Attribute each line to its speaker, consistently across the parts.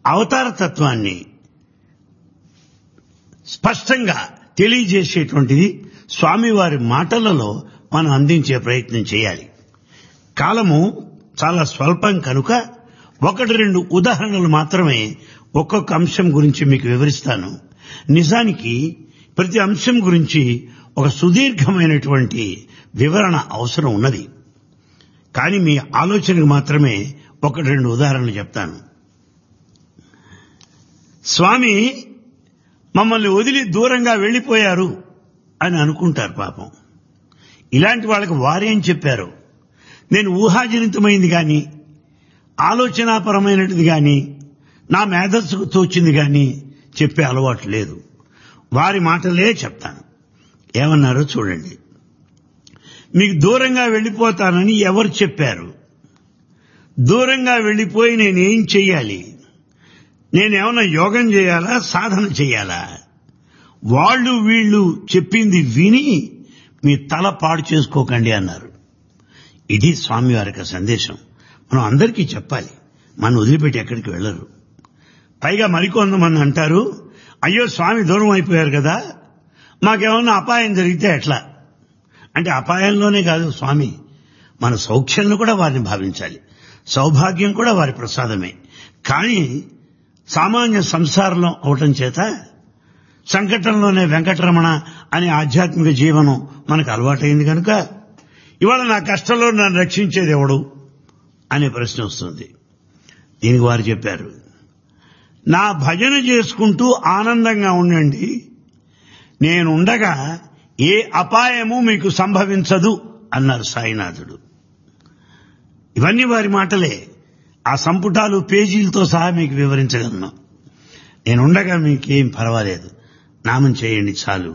Speaker 1: అవతార తత్వాన్ని స్పష్టంగా తెలియజేసేటువంటిది స్వామివారి మాటలలో మనం అందించే ప్రయత్నం చేయాలి కాలము చాలా స్వల్పం కనుక ఒకటి రెండు ఉదాహరణలు మాత్రమే ఒక్కొక్క అంశం గురించి మీకు వివరిస్తాను నిజానికి ప్రతి అంశం గురించి ఒక సుదీర్ఘమైనటువంటి వివరణ అవసరం ఉన్నది కానీ మీ ఆలోచనకు మాత్రమే ఒకటి రెండు ఉదాహరణలు చెప్తాను స్వామి మమ్మల్ని వదిలి దూరంగా వెళ్ళిపోయారు అని అనుకుంటారు పాపం ఇలాంటి వాళ్ళకి వారేం చెప్పారు నేను ఊహాజనితమైంది కానీ ఆలోచనాపరమైనది కానీ నా మేధస్సుకు తోచింది కానీ చెప్పే అలవాటు లేదు వారి మాటలే చెప్తాను ఏమన్నారో చూడండి మీకు దూరంగా వెళ్ళిపోతానని ఎవరు చెప్పారు దూరంగా వెళ్ళిపోయి నేనేం చెయ్యాలి నేనేమన్నా యోగం చేయాలా సాధన చేయాలా వాళ్ళు వీళ్ళు చెప్పింది విని మీ తల పాడు చేసుకోకండి అన్నారు ఇది స్వామివారి యొక్క సందేశం మనం అందరికీ చెప్పాలి మనం వదిలిపెట్టి ఎక్కడికి వెళ్ళరు పైగా మరికొంతమంది అంటారు అయ్యో స్వామి దూరం అయిపోయారు కదా మాకేమన్నా అపాయం జరిగితే ఎట్లా అంటే అపాయంలోనే కాదు స్వామి మన సౌఖ్యంలో కూడా వారిని భావించాలి సౌభాగ్యం కూడా వారి ప్రసాదమే కానీ సామాన్య సంసారంలో అవటం చేత సంకటంలోనే వెంకటరమణ అనే ఆధ్యాత్మిక జీవనం మనకు అలవాటైంది కనుక ఇవాళ నా కష్టంలో నన్ను రక్షించేది ఎవడు అనే ప్రశ్న వస్తుంది దీనికి వారు చెప్పారు నా భజన చేసుకుంటూ ఆనందంగా ఉండండి నేనుండగా ఏ అపాయము మీకు సంభవించదు అన్నారు సాయినాథుడు ఇవన్నీ వారి మాటలే ఆ సంపుటాలు పేజీలతో సహా మీకు వివరించగలను నేనుండగా మీకేం పర్వాలేదు నామం చేయండి చాలు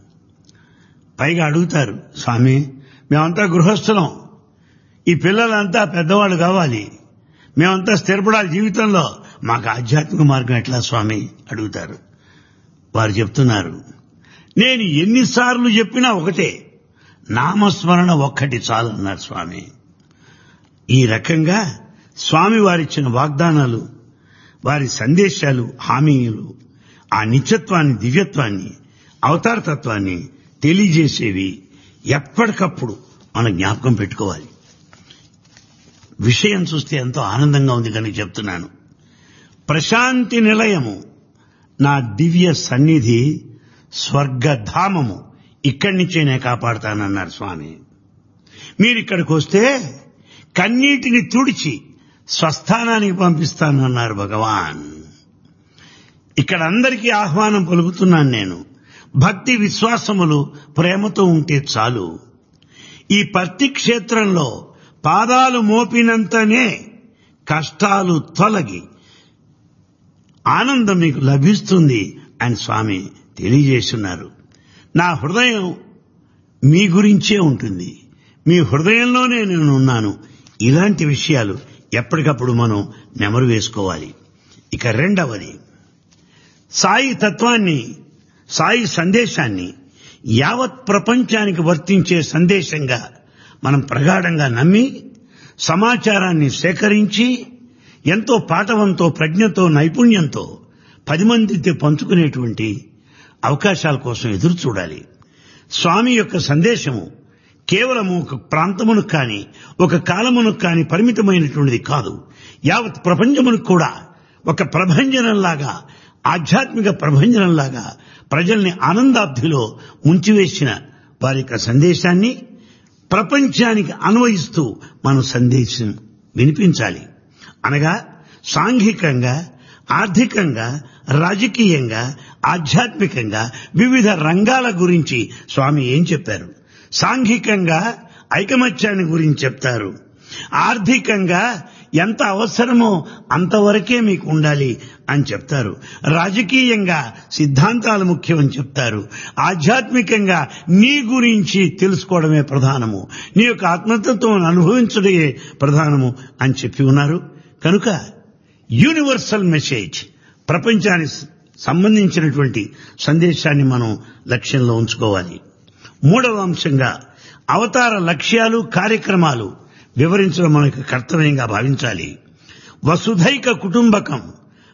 Speaker 1: పైగా అడుగుతారు స్వామి మేమంతా గృహస్థులం ఈ పిల్లలంతా పెద్దవాళ్ళు కావాలి మేమంతా స్థిరపడాలి జీవితంలో మాకు ఆధ్యాత్మిక మార్గం ఎట్లా స్వామి అడుగుతారు వారు చెప్తున్నారు నేను ఎన్నిసార్లు చెప్పినా ఒకటే నామస్మరణ ఒక్కటి చాలన్నారు స్వామి ఈ రకంగా స్వామి వారిచ్చిన వాగ్దానాలు వారి సందేశాలు హామీలు ఆ నిత్యత్వాన్ని దివ్యత్వాన్ని అవతారతత్వాన్ని తెలియజేసేవి ఎప్పటికప్పుడు మనం జ్ఞాపకం పెట్టుకోవాలి విషయం చూస్తే ఎంతో ఆనందంగా ఉంది కనుక చెప్తున్నాను ప్రశాంతి నిలయము నా దివ్య సన్నిధి స్వర్గధామము ఇక్కడి నుంచే నేను కాపాడుతానన్నారు స్వామి మీరు ఇక్కడికి వస్తే కన్నీటిని తుడిచి స్వస్థానానికి పంపిస్తానన్నారు భగవాన్ ఇక్కడ అందరికీ ఆహ్వానం పలుకుతున్నాను నేను భక్తి విశ్వాసములు ప్రేమతో ఉంటే చాలు ఈ పత్తి క్షేత్రంలో పాదాలు మోపినంతనే కష్టాలు తొలగి ఆనందం మీకు లభిస్తుంది అని స్వామి తెలియజేస్తున్నారు నా హృదయం మీ గురించే ఉంటుంది మీ హృదయంలోనే నేను ఉన్నాను ఇలాంటి విషయాలు ఎప్పటికప్పుడు మనం నెమరు వేసుకోవాలి ఇక రెండవది సాయి తత్వాన్ని సాయి సందేశాన్ని యావత్ ప్రపంచానికి వర్తించే సందేశంగా మనం ప్రగాఢంగా నమ్మి సమాచారాన్ని సేకరించి ఎంతో పాటవంతో ప్రజ్ఞతో నైపుణ్యంతో పది మందితో పంచుకునేటువంటి అవకాశాల కోసం ఎదురు చూడాలి స్వామి యొక్క సందేశము కేవలము ఒక ప్రాంతమునకు కానీ ఒక కాలమునకు కానీ పరిమితమైనటువంటిది కాదు యావత్ ప్రపంచమునకు కూడా ఒక ప్రభంజనంలాగా ఆధ్యాత్మిక ప్రభంజనంలాగా ప్రజల్ని ఆనందాబ్ధిలో ముంచివేసిన వారి యొక్క సందేశాన్ని ప్రపంచానికి అన్వయిస్తూ మనం సందేశం వినిపించాలి అనగా సాంఘికంగా ఆర్థికంగా రాజకీయంగా ఆధ్యాత్మికంగా వివిధ రంగాల గురించి స్వామి ఏం చెప్పారు సాంఘికంగా ఐకమత్యాన్ని గురించి చెప్తారు ఆర్థికంగా ఎంత అవసరమో అంతవరకే మీకు ఉండాలి అని చెప్తారు రాజకీయంగా సిద్ధాంతాలు ముఖ్యమని చెప్తారు ఆధ్యాత్మికంగా నీ గురించి తెలుసుకోవడమే ప్రధానము నీ యొక్క ఆత్మతత్వం అనుభవించడమే ప్రధానము అని చెప్పి ఉన్నారు కనుక యూనివర్సల్ మెసేజ్ ప్రపంచానికి సంబంధించినటువంటి సందేశాన్ని మనం లక్ష్యంలో ఉంచుకోవాలి మూడవ అంశంగా అవతార లక్ష్యాలు కార్యక్రమాలు వివరించడం మనకు కర్తవ్యంగా భావించాలి వసుధైక కుటుంబకం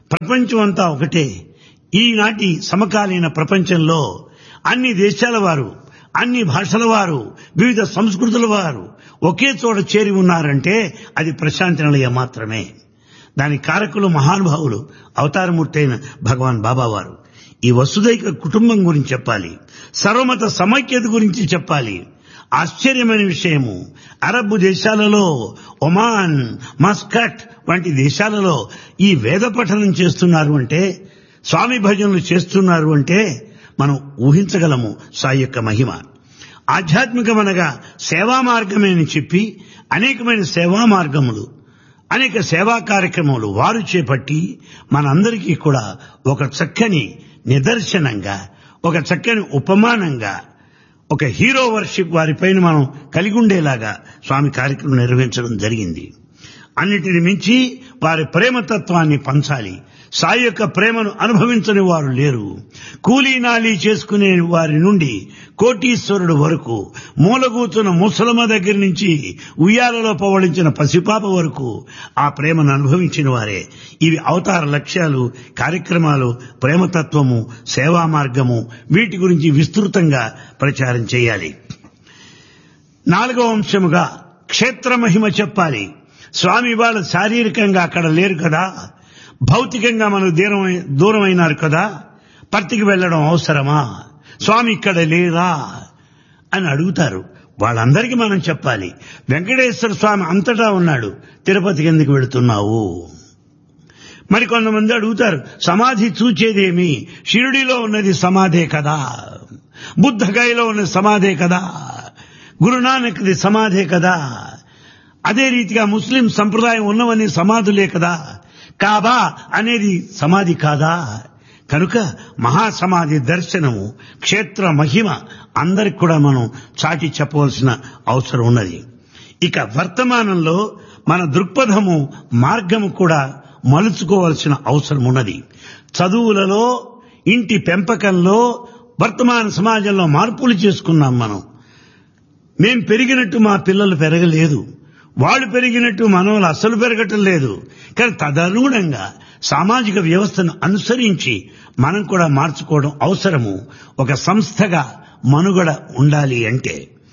Speaker 1: ప్రపంచం అంతా ఒకటే ఈనాటి సమకాలీన ప్రపంచంలో అన్ని దేశాల వారు అన్ని భాషల వారు వివిధ సంస్కృతుల వారు ఒకే చోట చేరి ఉన్నారంటే అది ప్రశాంతి నిలయం మాత్రమే దాని కారకులు మహానుభావులు అవతారమూర్తి అయిన భగవాన్ బాబా వారు ఈ వసుదైక కుటుంబం గురించి చెప్పాలి సర్వమత సమైక్యత గురించి చెప్పాలి ఆశ్చర్యమైన విషయము అరబ్ దేశాలలో ఒమాన్ మస్కట్ వంటి దేశాలలో ఈ వేద పఠనం చేస్తున్నారు అంటే స్వామి భజనలు చేస్తున్నారు అంటే మనం ఊహించగలము సాయి యొక్క మహిమ ఆధ్యాత్మికమనగా సేవా మార్గమే అని చెప్పి అనేకమైన సేవా మార్గములు అనేక సేవా కార్యక్రమాలు వారు చేపట్టి మనందరికీ కూడా ఒక చక్కని నిదర్శనంగా ఒక చక్కని ఉపమానంగా ఒక హీరో వర్షిప్ వారిపైన మనం కలిగి ఉండేలాగా స్వామి కార్యక్రమం నిర్వహించడం జరిగింది అన్నిటిని మించి వారి ప్రేమతత్వాన్ని పంచాలి సాయి యొక్క ప్రేమను అనుభవించని వారు లేరు కూలీ నాలీ చేసుకునే వారి నుండి కోటీశ్వరుడు వరకు మూలగూతున్న ముసలమ్మ దగ్గర నుంచి ఉయ్యాలలో పవళించిన పసిపాప వరకు ఆ ప్రేమను అనుభవించిన వారే ఇవి అవతార లక్ష్యాలు కార్యక్రమాలు ప్రేమతత్వము సేవా మార్గము వీటి గురించి విస్తృతంగా ప్రచారం చేయాలి నాలుగవ అంశముగా క్షేత్ర మహిమ చెప్పాలి స్వామి వాళ్ళు శారీరకంగా అక్కడ లేరు కదా భౌతికంగా మనకు దూరం దూరమైనారు కదా పర్తికి వెళ్ళడం అవసరమా స్వామి ఇక్కడ లేరా అని అడుగుతారు వాళ్ళందరికీ మనం చెప్పాలి వెంకటేశ్వర స్వామి అంతటా ఉన్నాడు తిరుపతికి ఎందుకు వెళుతున్నావు మరి కొంతమంది అడుగుతారు సమాధి చూచేదేమి షిరుడిలో ఉన్నది సమాధే కదా బుద్ధగయలో ఉన్నది సమాధే కదా గురునానక్ది సమాధే కదా అదే రీతిగా ముస్లిం సంప్రదాయం ఉన్నవన్నీ సమాధులే కదా కాబా అనేది సమాధి కాదా కనుక మహాసమాధి దర్శనము క్షేత్ర మహిమ అందరికి కూడా మనం చాటి చెప్పవలసిన అవసరం ఉన్నది ఇక వర్తమానంలో మన దృక్పథము మార్గము కూడా మలుచుకోవలసిన అవసరం ఉన్నది చదువులలో ఇంటి పెంపకంలో వర్తమాన సమాజంలో మార్పులు చేసుకున్నాం మనం మేం పెరిగినట్టు మా పిల్లలు పెరగలేదు వాళ్ళు పెరిగినట్టు మనవలు అస్సలు పెరగటం లేదు కానీ తదనుగుణంగా సామాజిక వ్యవస్థను అనుసరించి మనం కూడా మార్చుకోవడం అవసరము ఒక సంస్థగా మనుగడ ఉండాలి అంటే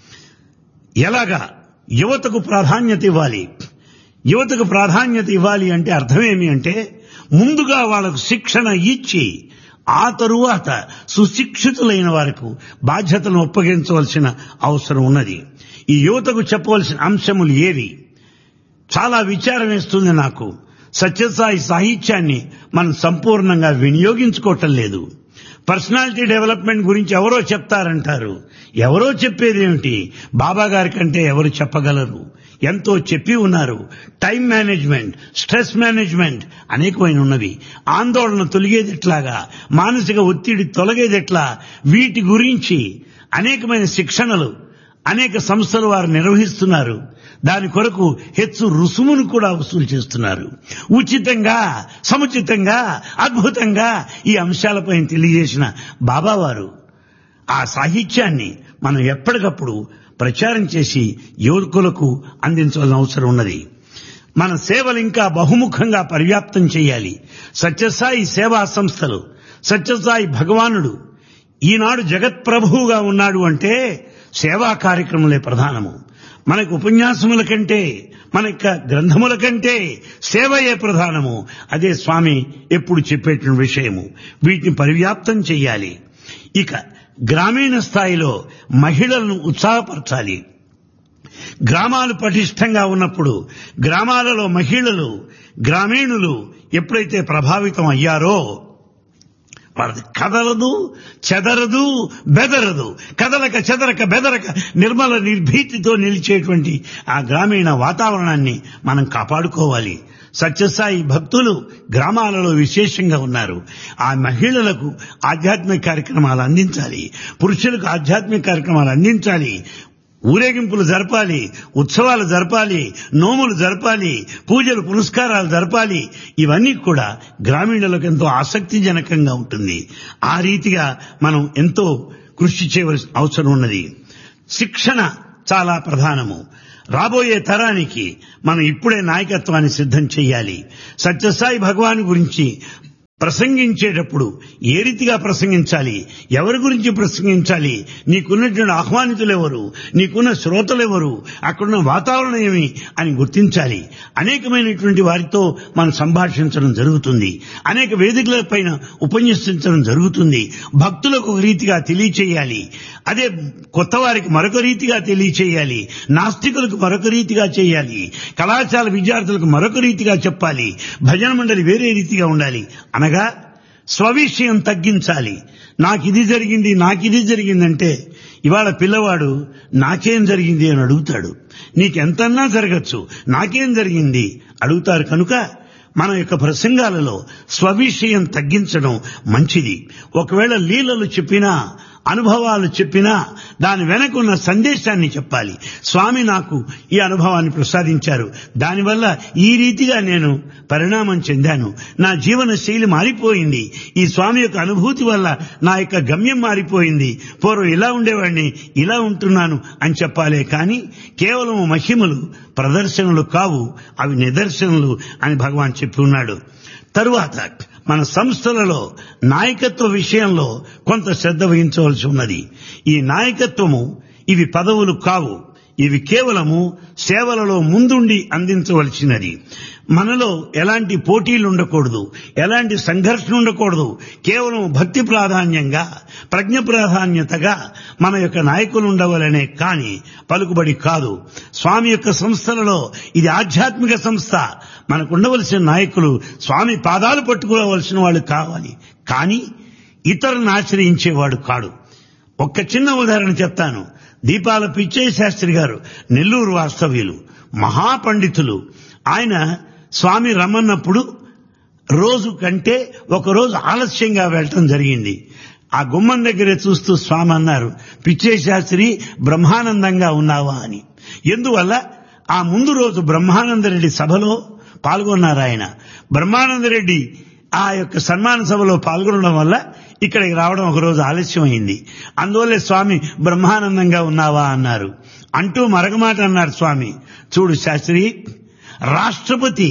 Speaker 1: ఎలాగా యువతకు ప్రాధాన్యత ఇవ్వాలి యువతకు ప్రాధాన్యత ఇవ్వాలి అంటే అర్థమేమి అంటే ముందుగా వాళ్ళకు శిక్షణ ఇచ్చి ఆ తరువాత సుశిక్షితులైన వారికి బాధ్యతలను ఒప్పగించవలసిన అవసరం ఉన్నది ఈ యువతకు చెప్పవలసిన అంశములు ఏవి చాలా విచారం వేస్తుంది నాకు సత్యసాయి సాహిత్యాన్ని మనం సంపూర్ణంగా వినియోగించుకోవటం లేదు పర్సనాలిటీ డెవలప్మెంట్ గురించి ఎవరో చెప్తారంటారు ఎవరో చెప్పేదేమిటి బాబా గారి కంటే ఎవరు చెప్పగలరు ఎంతో చెప్పి ఉన్నారు టైం మేనేజ్మెంట్ స్ట్రెస్ మేనేజ్మెంట్ అనేకమైన ఉన్నవి ఆందోళన తొలగేది ఎట్లాగా మానసిక ఒత్తిడి తొలగేది ఎట్లా వీటి గురించి అనేకమైన శిక్షణలు అనేక సంస్థలు వారు నిర్వహిస్తున్నారు దాని కొరకు హెచ్చు రుసుమును కూడా వసూలు చేస్తున్నారు ఉచితంగా సముచితంగా అద్భుతంగా ఈ అంశాలపై తెలియజేసిన బాబావారు ఆ సాహిత్యాన్ని మనం ఎప్పటికప్పుడు ప్రచారం చేసి యువకులకు అందించవలసిన అవసరం ఉన్నది మన సేవలు ఇంకా బహుముఖంగా పర్యాప్తం చేయాలి సత్యసాయి సేవా సంస్థలు సత్యసాయి భగవానుడు ఈనాడు జగత్ప్రభువుగా ఉన్నాడు అంటే సేవా కార్యక్రమాలే ప్రధానము మనకు ఉపన్యాసముల కంటే మన యొక్క గ్రంథముల కంటే సేవయే ప్రధానము అదే స్వామి ఎప్పుడు చెప్పేటువంటి విషయము వీటిని పరివ్యాప్తం చేయాలి ఇక గ్రామీణ స్థాయిలో మహిళలను ఉత్సాహపరచాలి గ్రామాలు పటిష్టంగా ఉన్నప్పుడు గ్రామాలలో మహిళలు గ్రామీణులు ఎప్పుడైతే ప్రభావితం అయ్యారో వాళ్ళది కదలదు చెదరదు బెదరదు కదలక చెదరక బెదరక నిర్మల నిర్భీతితో నిలిచేటువంటి ఆ గ్రామీణ వాతావరణాన్ని మనం కాపాడుకోవాలి సత్యసాయి భక్తులు గ్రామాలలో విశేషంగా ఉన్నారు ఆ మహిళలకు ఆధ్యాత్మిక కార్యక్రమాలు అందించాలి పురుషులకు ఆధ్యాత్మిక కార్యక్రమాలు అందించాలి ఊరేగింపులు జరపాలి ఉత్సవాలు జరపాలి నోములు జరపాలి పూజలు పునస్కారాలు జరపాలి ఇవన్నీ కూడా గ్రామీణులకు ఎంతో ఆసక్తిజనకంగా ఉంటుంది ఆ రీతిగా మనం ఎంతో కృషి చేయవలసిన అవసరం ఉన్నది శిక్షణ చాలా ప్రధానము రాబోయే తరానికి మనం ఇప్పుడే నాయకత్వాన్ని సిద్ధం చేయాలి సత్యసాయి భగవాన్ గురించి ప్రసంగించేటప్పుడు ఏ రీతిగా ప్రసంగించాలి ఎవరి గురించి ప్రసంగించాలి నీకున్నటువంటి ఆహ్వానితులు ఎవరు నీకున్న శ్రోతలు ఎవరు అక్కడున్న వాతావరణం ఏమి అని గుర్తించాలి అనేకమైనటువంటి వారితో మనం సంభాషించడం జరుగుతుంది అనేక వేదికల పైన ఉపన్యసించడం జరుగుతుంది భక్తులకు ఒక రీతిగా తెలియచేయాలి అదే కొత్త వారికి మరొక రీతిగా తెలియచేయాలి నాస్తికులకు మరొక రీతిగా చేయాలి కళాశాల విద్యార్థులకు మరొక రీతిగా చెప్పాలి భజన మండలి వేరే రీతిగా ఉండాలి అనగా స్వవిషయం తగ్గించాలి నాకు ఇది జరిగింది నాకు ఇది జరిగిందంటే ఇవాళ పిల్లవాడు నాకేం జరిగింది అని అడుగుతాడు నీకెంతన్నా జరగచ్చు నాకేం జరిగింది అడుగుతారు కనుక మన యొక్క ప్రసంగాలలో స్వవిషయం తగ్గించడం మంచిది ఒకవేళ లీలలు చెప్పినా అనుభవాలు చెప్పినా దాని వెనకున్న సందేశాన్ని చెప్పాలి స్వామి నాకు ఈ అనుభవాన్ని ప్రసాదించారు దానివల్ల ఈ రీతిగా నేను పరిణామం చెందాను నా జీవన శైలి మారిపోయింది ఈ స్వామి యొక్క అనుభూతి వల్ల నా యొక్క గమ్యం మారిపోయింది పూర్వం ఇలా ఉండేవాడిని ఇలా ఉంటున్నాను అని చెప్పాలే కానీ కేవలం మహిమలు ప్రదర్శనలు కావు అవి నిదర్శనలు అని భగవాన్ చెప్పి ఉన్నాడు తరువాత మన సంస్థలలో నాయకత్వ విషయంలో కొంత శ్రద్ధ వహించవలసి ఉన్నది ఈ నాయకత్వము ఇవి పదవులు కావు ఇవి కేవలము సేవలలో ముందుండి అందించవలసినది మనలో ఎలాంటి పోటీలు ఉండకూడదు ఎలాంటి సంఘర్షణ ఉండకూడదు కేవలం భక్తి ప్రాధాన్యంగా ప్రజ్ఞ ప్రాధాన్యతగా మన యొక్క నాయకులు ఉండవలనే కాని పలుకుబడి కాదు స్వామి యొక్క సంస్థలలో ఇది ఆధ్యాత్మిక సంస్థ మనకు ఉండవలసిన నాయకులు స్వామి పాదాలు పట్టుకోవలసిన వాళ్ళు కావాలి కానీ ఇతరులను ఆశ్రయించేవాడు కాడు ఒక్క చిన్న ఉదాహరణ చెప్తాను దీపాల పిచ్చయ్య శాస్త్రి గారు నెల్లూరు వాస్తవ్యులు మహాపండితులు ఆయన స్వామి రమ్మన్నప్పుడు రోజు కంటే ఒక రోజు ఆలస్యంగా వెళ్ళటం జరిగింది ఆ గుమ్మం దగ్గరే చూస్తూ స్వామి అన్నారు పిచ్చయ్య శాస్త్రి బ్రహ్మానందంగా ఉన్నావా అని ఎందువల్ల ఆ ముందు రోజు బ్రహ్మానందరెడ్డి సభలో పాల్గొన్నారు ఆయన బ్రహ్మానందరెడ్డి ఆ యొక్క సన్మాన సభలో పాల్గొనడం వల్ల ఇక్కడికి రావడం ఒక రోజు ఆలస్యం అయింది అందువల్లే స్వామి బ్రహ్మానందంగా ఉన్నావా అన్నారు అంటూ మరొక అన్నారు స్వామి చూడు శాస్త్రి రాష్ట్రపతి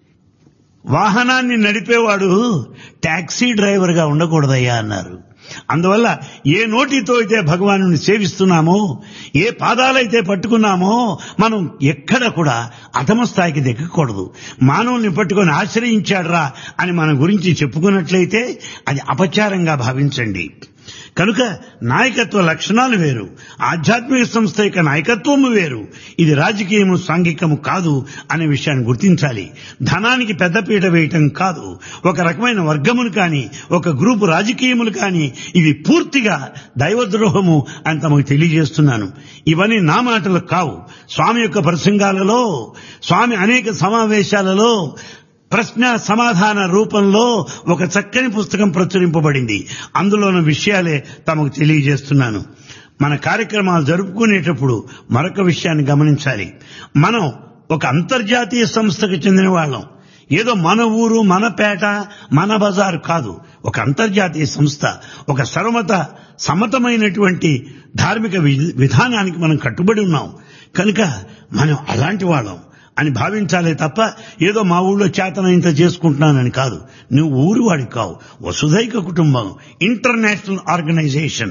Speaker 1: వాహనాన్ని నడిపేవాడు టాక్సీ డ్రైవర్గా ఉండకూడదయ్యా అన్నారు అందువల్ల ఏ నోటితో అయితే భగవాను సేవిస్తున్నామో ఏ పాదాలైతే పట్టుకున్నామో మనం ఎక్కడ కూడా అధమ స్థాయికి దిగకూడదు మానవుల్ని పట్టుకొని ఆశ్రయించాడ్రా అని మన గురించి చెప్పుకున్నట్లయితే అది అపచారంగా భావించండి కనుక నాయకత్వ లక్షణాలు వేరు ఆధ్యాత్మిక సంస్థ యొక్క నాయకత్వము వేరు ఇది రాజకీయము సాంఘికము కాదు అనే విషయాన్ని గుర్తించాలి ధనానికి పెద్దపీట వేయటం కాదు ఒక రకమైన వర్గములు కానీ ఒక గ్రూపు రాజకీయములు కానీ ఇవి పూర్తిగా దైవద్రోహము అని తమకు తెలియజేస్తున్నాను ఇవన్నీ నా మాటలు కావు స్వామి యొక్క ప్రసంగాలలో స్వామి అనేక సమావేశాలలో ప్రశ్న సమాధాన రూపంలో ఒక చక్కని పుస్తకం ప్రచురింపబడింది అందులోని విషయాలే తమకు తెలియజేస్తున్నాను మన కార్యక్రమాలు జరుపుకునేటప్పుడు మరొక విషయాన్ని గమనించాలి మనం ఒక అంతర్జాతీయ సంస్థకు చెందిన వాళ్ళం ఏదో మన ఊరు మన పేట మన బజారు కాదు ఒక అంతర్జాతీయ సంస్థ ఒక సర్వమత సమతమైనటువంటి ధార్మిక విధానానికి మనం కట్టుబడి ఉన్నాం కనుక మనం అలాంటి వాళ్ళం అని భావించాలే తప్ప ఏదో మా ఊళ్ళో చేతన ఇంత చేసుకుంటున్నానని కాదు నువ్వు ఊరివాడికి కావు వసుధైక కుటుంబం ఇంటర్నేషనల్ ఆర్గనైజేషన్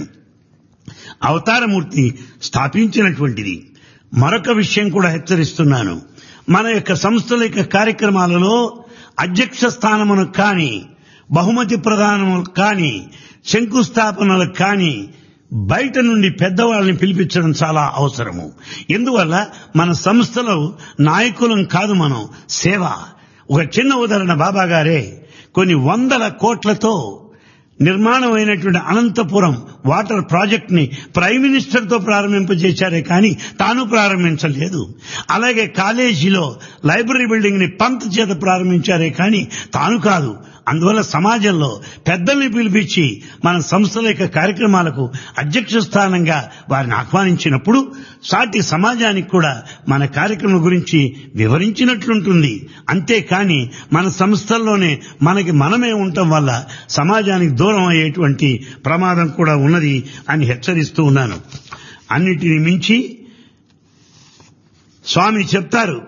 Speaker 1: అవతారమూర్తి స్థాపించినటువంటిది మరొక విషయం కూడా హెచ్చరిస్తున్నాను మన యొక్క సంస్థల యొక్క కార్యక్రమాలలో అధ్యక్ష స్థానమును కానీ బహుమతి ప్రదానములు కానీ శంకుస్థాపనలు కానీ బయట నుండి పెద్దవాళ్ళని పిలిపించడం చాలా అవసరము ఎందువల్ల మన సంస్థలో నాయకులం కాదు మనం సేవ ఒక చిన్న ఉదాహరణ బాబా గారే కొన్ని వందల కోట్లతో నిర్మాణమైనటువంటి అనంతపురం వాటర్ ప్రాజెక్ట్ ని ప్రైమ్ మినిస్టర్ తో ప్రారంభింపజేశారే కానీ తాను ప్రారంభించలేదు అలాగే కాలేజీలో లైబ్రరీ బిల్డింగ్ ని పంత్ చేత ప్రారంభించారే కానీ తాను కాదు అందువల్ల సమాజంలో పెద్దల్ని పిలిపించి మన సంస్థల యొక్క కార్యక్రమాలకు అధ్యక్ష స్థానంగా వారిని ఆహ్వానించినప్పుడు సాటి సమాజానికి కూడా మన కార్యక్రమం గురించి వివరించినట్లుంటుంది అంతేకాని మన సంస్థల్లోనే మనకి మనమే ఉండటం వల్ల సమాజానికి దూరం అయ్యేటువంటి ప్రమాదం కూడా ఉన్నది అని హెచ్చరిస్తూ ఉన్నాను అన్నిటిని మించి స్వామి చెప్తారు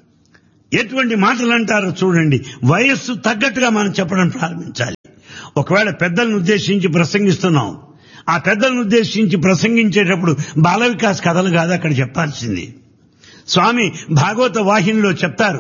Speaker 1: ఎటువంటి మాటలు అంటారో చూడండి వయస్సు తగ్గట్టుగా మనం చెప్పడం ప్రారంభించాలి ఒకవేళ పెద్దలను ఉద్దేశించి ప్రసంగిస్తున్నాం ఆ పెద్దలను ఉద్దేశించి ప్రసంగించేటప్పుడు బాల వికాస్ కథలు కాదు అక్కడ చెప్పాల్సింది స్వామి భాగవత వాహినిలో చెప్తారు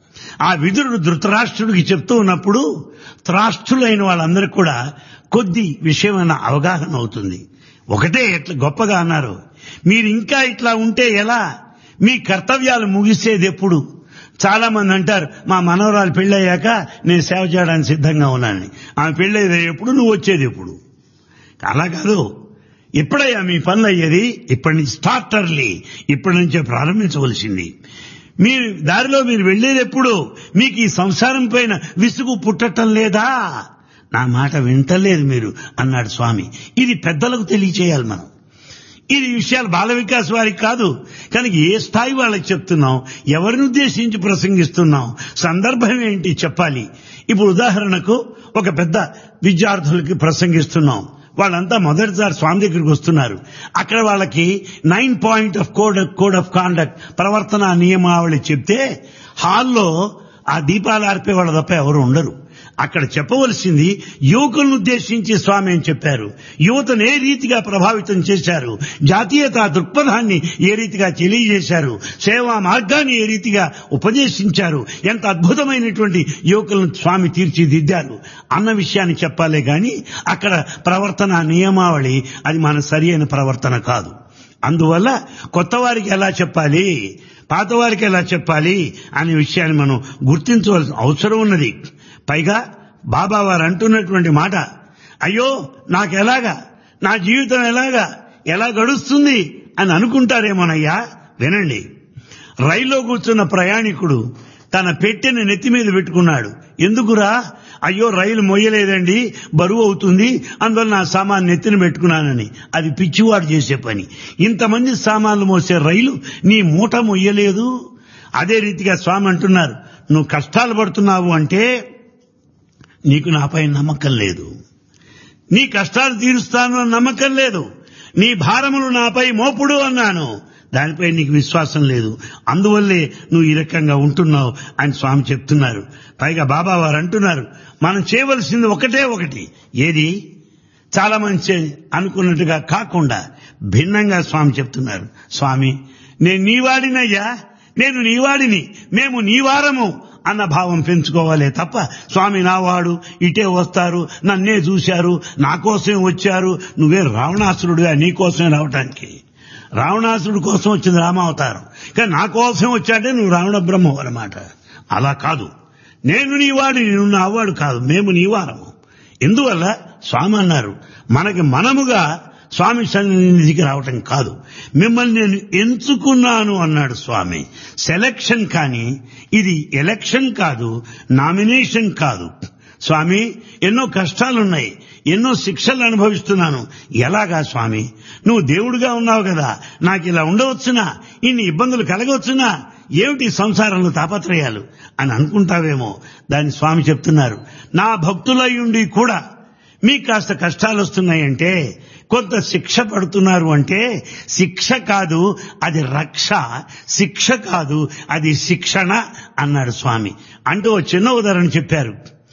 Speaker 1: ఆ విదురుడు ధృతరాష్ట్రుడికి చెప్తూ ఉన్నప్పుడు త్రాష్ట్రులైన వాళ్ళందరికీ కూడా కొద్ది విషయమైన అవగాహన అవుతుంది ఒకటే ఎట్లా గొప్పగా అన్నారు మీరు ఇంకా ఇట్లా ఉంటే ఎలా మీ కర్తవ్యాలు ముగిసేది ఎప్పుడు చాలా మంది అంటారు మా మనవరాలు పెళ్ళయ్యాక నేను సేవ చేయడానికి సిద్ధంగా ఉన్నానని ఆమె పెళ్ళయ్యేది ఎప్పుడు నువ్వు వచ్చేది ఎప్పుడు అలా కాదు ఎప్పుడయ్యా మీ పనులు అయ్యేది ఇప్పటి నుంచి స్టార్టర్లీ ఇప్పటి నుంచే ప్రారంభించవలసింది మీరు దారిలో మీరు వెళ్ళేది ఎప్పుడు మీకు ఈ సంసారం పైన విసుగు పుట్టటం లేదా నా మాట వింటలేదు మీరు అన్నాడు స్వామి ఇది పెద్దలకు తెలియచేయాలి మనం ఇది విషయాలు బాల వికాస్ వారికి కాదు కనుక ఏ స్థాయి వాళ్ళకి చెప్తున్నాం ఎవరిని ఉద్దేశించి ప్రసంగిస్తున్నాం సందర్భం ఏంటి చెప్పాలి ఇప్పుడు ఉదాహరణకు ఒక పెద్ద విద్యార్థులకి ప్రసంగిస్తున్నాం వాళ్ళంతా మొదటిసారి స్వామి దగ్గరికి వస్తున్నారు అక్కడ వాళ్ళకి nine point of code code of conduct ప్రవర్తన నియమావళి చెప్తే హాల్లో ఆ దీపాలు ఆర్పే వాళ్ళ తప్ప ఎవరు ఉండరు అక్కడ చెప్పవలసింది యువకులను ఉద్దేశించి స్వామి అని చెప్పారు యువతను ఏ రీతిగా ప్రభావితం చేశారు జాతీయత దృక్పథాన్ని ఏ రీతిగా తెలియజేశారు సేవా మార్గాన్ని ఏ రీతిగా ఉపదేశించారు ఎంత అద్భుతమైనటువంటి యువకులను స్వామి తీర్చిదిద్దారు అన్న విషయాన్ని చెప్పాలే గాని అక్కడ ప్రవర్తన నియమావళి అది మన సరి అయిన ప్రవర్తన కాదు అందువల్ల కొత్త వారికి ఎలా చెప్పాలి పాత వారికి ఎలా చెప్పాలి అనే విషయాన్ని మనం గుర్తించవలసిన అవసరం ఉన్నది పైగా బాబా వారు అంటున్నటువంటి మాట అయ్యో నాకు ఎలాగా నా జీవితం ఎలాగా ఎలా గడుస్తుంది అని అనుకుంటారేమోనయ్యా వినండి రైల్లో కూర్చున్న ప్రయాణికుడు తన పెట్టెని నెత్తి మీద పెట్టుకున్నాడు ఎందుకురా అయ్యో రైలు మొయ్యలేదండి బరువు అవుతుంది అందువల్ల నా సామాన్ నెత్తిన పెట్టుకున్నానని అది పిచ్చివాడు చేసే పని ఇంతమంది సామాన్లు మోసే రైలు నీ మూట మొయ్యలేదు అదే రీతిగా స్వామి అంటున్నారు నువ్వు కష్టాలు పడుతున్నావు అంటే నీకు నాపై నమ్మకం లేదు నీ కష్టాలు తీరుస్తాను అని నమ్మకం లేదు నీ భారములు నాపై మోపుడు అన్నాను దానిపై నీకు విశ్వాసం లేదు అందువల్లే నువ్వు ఈ రకంగా ఉంటున్నావు అని స్వామి చెప్తున్నారు పైగా బాబా వారు అంటున్నారు మనం చేయవలసింది ఒకటే ఒకటి ఏది చాలా మంచి అనుకున్నట్టుగా కాకుండా భిన్నంగా స్వామి చెప్తున్నారు స్వామి నేను నీవాడినయ్యా నేను నీవాడిని మేము నీవారము అన్న భావం పెంచుకోవాలే తప్ప స్వామి నావాడు ఇటే వస్తారు నన్నే చూశారు నా కోసమే వచ్చారు నువ్వే రావణాసురుడుగా నీ కోసమే రావటానికి రావణాసురుడు కోసం వచ్చింది రామావతారం కానీ నా కోసం వచ్చాడే నువ్వు రావణ బ్రహ్మం అన్నమాట అలా కాదు నేను నీవాడు నువ్వు నావాడు కాదు మేము నీవారము ఎందువల్ల స్వామి అన్నారు మనకి మనముగా స్వామి సన్నిధికి రావటం కాదు మిమ్మల్ని నేను ఎంచుకున్నాను అన్నాడు స్వామి సెలక్షన్ కానీ ఇది ఎలక్షన్ కాదు నామినేషన్ కాదు స్వామి ఎన్నో కష్టాలున్నాయి ఎన్నో శిక్షలు అనుభవిస్తున్నాను ఎలాగా స్వామి నువ్వు దేవుడిగా ఉన్నావు కదా నాకు ఇలా ఉండవచ్చునా ఇన్ని ఇబ్బందులు కలగవచ్చునా ఏమిటి సంసారంలో తాపత్రయాలు అని అనుకుంటావేమో దాని స్వామి చెప్తున్నారు నా భక్తులయ్యుండి కూడా మీకు కాస్త కష్టాలు వస్తున్నాయంటే కొంత శిక్ష పడుతున్నారు అంటే శిక్ష కాదు అది రక్ష శిక్ష కాదు అది శిక్షణ అన్నాడు స్వామి అంటూ ఓ చిన్న ఉదాహరణ చెప్పారు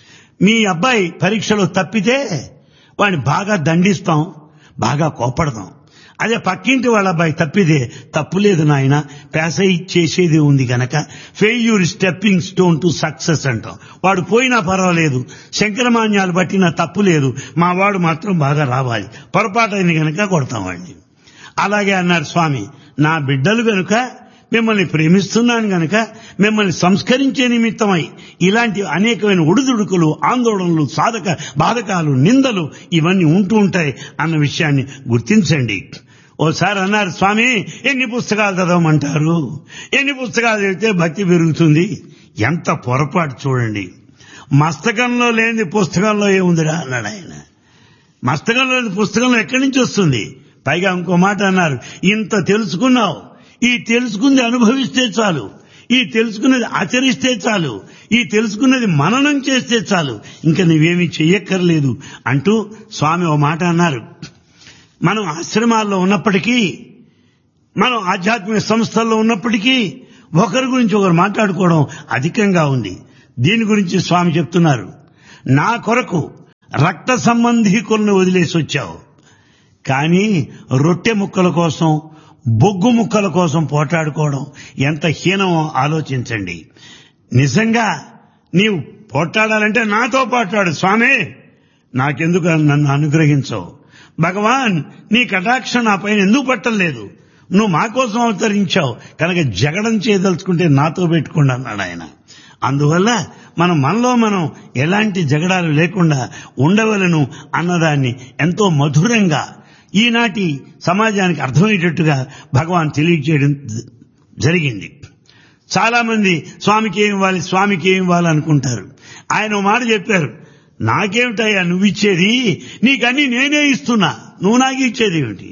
Speaker 1: మీ అబ్బాయి పరీక్షలో తప్పితే వాడిని బాగా దండిస్తాం బాగా కోపడతాం అదే పక్కింటి వాళ్ళ అబ్బాయి తప్పితే తప్పు లేదు నాయన పేసై చేసేది ఉంది గనక failure stepping stone to success అంటాం వాడు పోయినా పర్వాలేదు శంకరమాన్యాలు బట్టినా తప్పు లేదు మా వాడు మాత్రం బాగా రావాలి పొరపాటైన గనక కొడతాం వాడిని అలాగే అన్నారు స్వామి నా బిడ్డలు గనుక మిమ్మల్ని ప్రేమిస్తున్నాను గనక మిమ్మల్ని సంస్కరించే నిమిత్తమై ఇలాంటి అనేకమైన ఉడుదుడుకులు ఆందోళనలు సాధక బాధకాలు నిందలు ఇవన్నీ ఉంటూ ఉంటాయి అన్న విషయాన్ని గుర్తించండి ఓసారి అన్నారు స్వామి ఎన్ని పుస్తకాలు చదవమంటారు ఎన్ని పుస్తకాలు చదివితే భక్తి పెరుగుతుంది ఎంత పొరపాటు చూడండి మస్తకంలో లేని పుస్తకంలో ఏముందిరా అన్నాడు ఆయన మస్తకంలో లేని పుస్తకంలో ఎక్కడి నుంచి వస్తుంది పైగా ఇంకో మాట అన్నారు ఇంత తెలుసుకున్నావు ఈ తెలుసుకుంది అనుభవిస్తే చాలు ఈ తెలుసుకున్నది ఆచరిస్తే చాలు ఈ తెలుసుకున్నది మననం చేస్తే చాలు ఇంకా నువ్వేమీ చెయ్యక్కర్లేదు అంటూ స్వామి ఓ మాట అన్నారు మనం ఆశ్రమాల్లో ఉన్నప్పటికీ మనం ఆధ్యాత్మిక సంస్థల్లో ఉన్నప్పటికీ ఒకరి గురించి ఒకరు మాట్లాడుకోవడం అధికంగా ఉంది దీని గురించి స్వామి చెప్తున్నారు నా కొరకు రక్త సంబంధీకులను వదిలేసి వచ్చావు కానీ రొట్టె ముక్కల కోసం బొగ్గు ముక్కల కోసం పోట్లాడుకోవడం ఎంత హీనమో ఆలోచించండి నిజంగా నీవు పోట్లాడాలంటే నాతో పోట్లాడు స్వామి నాకెందుకు నన్ను అనుగ్రహించవు భగవాన్ నీ కటాక్షం నా పైన ఎందుకు పట్టలేదు నువ్వు మా కోసం అవతరించావు కనుక జగడం చేయదలుచుకుంటే నాతో పెట్టుకోండి అన్నాడు ఆయన అందువల్ల మనం మనలో మనం ఎలాంటి జగడాలు లేకుండా ఉండవలను అన్నదాన్ని ఎంతో మధురంగా ఈనాటి సమాజానికి అర్థమయ్యేటట్టుగా భగవాన్ తెలియజేయడం జరిగింది చాలా మంది స్వామికి ఏం ఇవ్వాలి స్వామికి ఏం ఇవ్వాలి అనుకుంటారు ఆయన ఓ మాట చెప్పారు నాకేమిటయ్యా నువ్వు ఇచ్చేది నీకన్నీ నేనే ఇస్తున్నా నువ్వు నాకు ఇచ్చేది ఏమిటి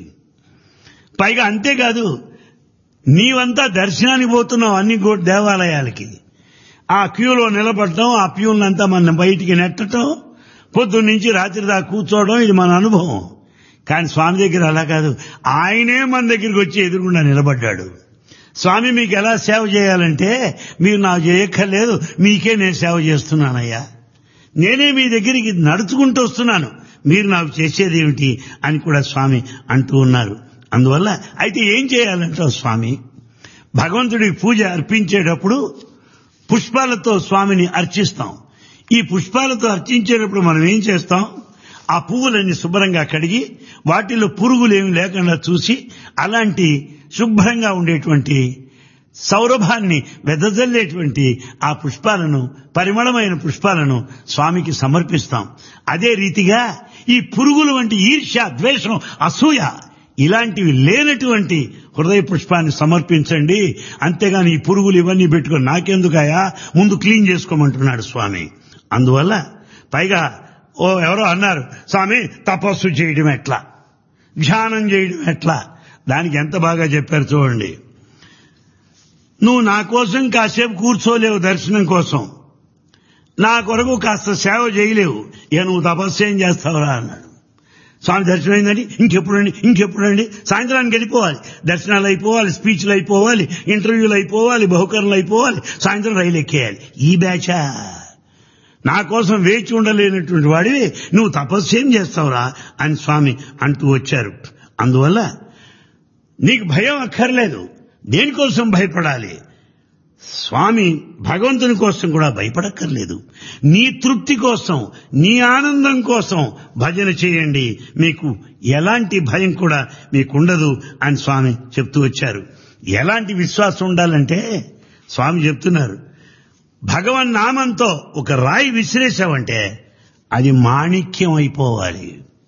Speaker 1: పైగా అంతేకాదు నీవంతా దర్శనానికి పోతున్నావు అన్ని గో దేవాలయాలకి ఆ క్యూలో నిలబడటం ఆ ప్యూన్లంతా మన బయటికి నెట్టడం పొద్దున్న నుంచి రాత్రి దాకా కూర్చోవడం ఇది మన అనుభవం కానీ స్వామి దగ్గర అలా కాదు ఆయనే మన దగ్గరికి వచ్చి ఎదురుగుండా నిలబడ్డాడు స్వామి మీకు ఎలా సేవ చేయాలంటే మీరు నాకు చేయక్కర్లేదు మీకే నేను సేవ చేస్తున్నానయ్యా నేనే మీ దగ్గరికి నడుచుకుంటూ వస్తున్నాను మీరు నాకు చేసేది ఏమిటి అని కూడా స్వామి అంటూ ఉన్నారు అందువల్ల అయితే ఏం చేయాలంటావు స్వామి భగవంతుడి పూజ అర్పించేటప్పుడు పుష్పాలతో స్వామిని అర్చిస్తాం ఈ పుష్పాలతో అర్చించేటప్పుడు మనం ఏం చేస్తాం ఆ పువ్వులన్నీ శుభ్రంగా కడిగి వాటిలో పురుగులు ఏమి లేకుండా చూసి అలాంటి శుభ్రంగా ఉండేటువంటి సౌరభాన్ని వెదజల్లేటువంటి ఆ పుష్పాలను పరిమళమైన పుష్పాలను స్వామికి సమర్పిస్తాం అదే రీతిగా ఈ పురుగులు వంటి ఈర్ష్య ద్వేషం అసూయ ఇలాంటివి లేనటువంటి హృదయ పుష్పాన్ని సమర్పించండి అంతేగాని ఈ పురుగులు ఇవన్నీ పెట్టుకొని నాకెందుకయా ముందు క్లీన్ చేసుకోమంటున్నాడు స్వామి అందువల్ల పైగా ఓ ఎవరో అన్నారు స్వామి తపస్సు చేయడం ఎట్లా ధ్యానం చేయడం ఎట్లా దానికి ఎంత బాగా చెప్పారు చూడండి నువ్వు నా కోసం కాసేపు కూర్చోలేవు దర్శనం కోసం నా కొరకు కాస్త సేవ చేయలేవు ఇక నువ్వు తపస్సు ఏం చేస్తావురా అన్నాడు స్వామి దర్శనం అయిందండి ఇంకెప్పుడండి ఇంకెప్పుడండి సాయంత్రానికి వెళ్ళిపోవాలి దర్శనాలు అయిపోవాలి స్పీచ్లు అయిపోవాలి ఇంటర్వ్యూలు అయిపోవాలి బహుకరణలు అయిపోవాలి సాయంత్రం రైలు ఎక్కేయాలి ఈ బ్యాచా నా కోసం వేచి ఉండలేనటువంటి వాడివి నువ్వు తపస్సు ఏం చేస్తావురా అని స్వామి అంటూ వచ్చారు అందువల్ల నీకు భయం అక్కర్లేదు దేనికోసం భయపడాలి స్వామి భగవంతుని కోసం కూడా భయపడక్కర్లేదు నీ తృప్తి కోసం నీ ఆనందం కోసం భజన చేయండి మీకు ఎలాంటి భయం కూడా మీకుండదు అని స్వామి చెప్తూ వచ్చారు ఎలాంటి విశ్వాసం ఉండాలంటే స్వామి చెప్తున్నారు భగవన్ నామంతో ఒక రాయి విసిరేసావంటే అది మాణిక్యం అయిపోవాలి